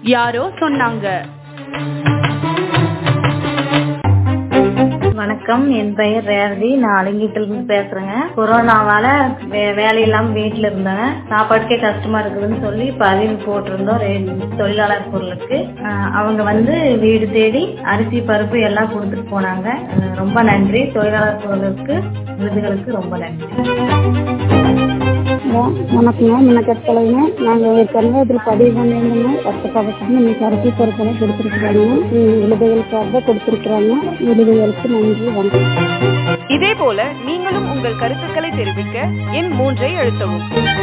யாரோ சொன்னாங்க வணக்கம் என் பெயர் ரேவதி நான் அலங்கிட்டில இருந்து பேசுறேங்க கொரோனாவால வே- வேலை இல்லாம வீட்டுல இருந்தேன் சாப்பாட்டுக்கே கஷ்டமா இருக்குதுன்னு சொல்லி பதிவு போட்டிருந்தோம் ரே- தொழிலாளர் பொருளுக்கு ஆஹ் அவங்க வந்து வீடு தேடி அரிசி பருப்பு எல்லாம் கொடுத்துட்டு போனாங்க ஆஹ் ரொம்ப நன்றி தொழிலாளர் பொருளுக்கு விருதுகளுக்கு ரொம்ப நன்றி ஹலோ வணக்கங்க முன்னக்கட்டு தலைங்க நாங்கள் ஏற்கனவே இதில் பதிவு பண்ணியிருந்தோங்க கஷ்டப்பட்டு இன்னைக்கு அரிசி பொருட்களை கொடுத்துருக்குறாங்க விழுதுகளுக்காக தான் கொடுத்துருக்குறாங்க விழுதுகளுக்கு நன்றி வணக்கம் இதே போல நீங்களும் உங்கள் கருத்துக்களை தெரிவிக்க எண் மூன்றை அழுத்தவும்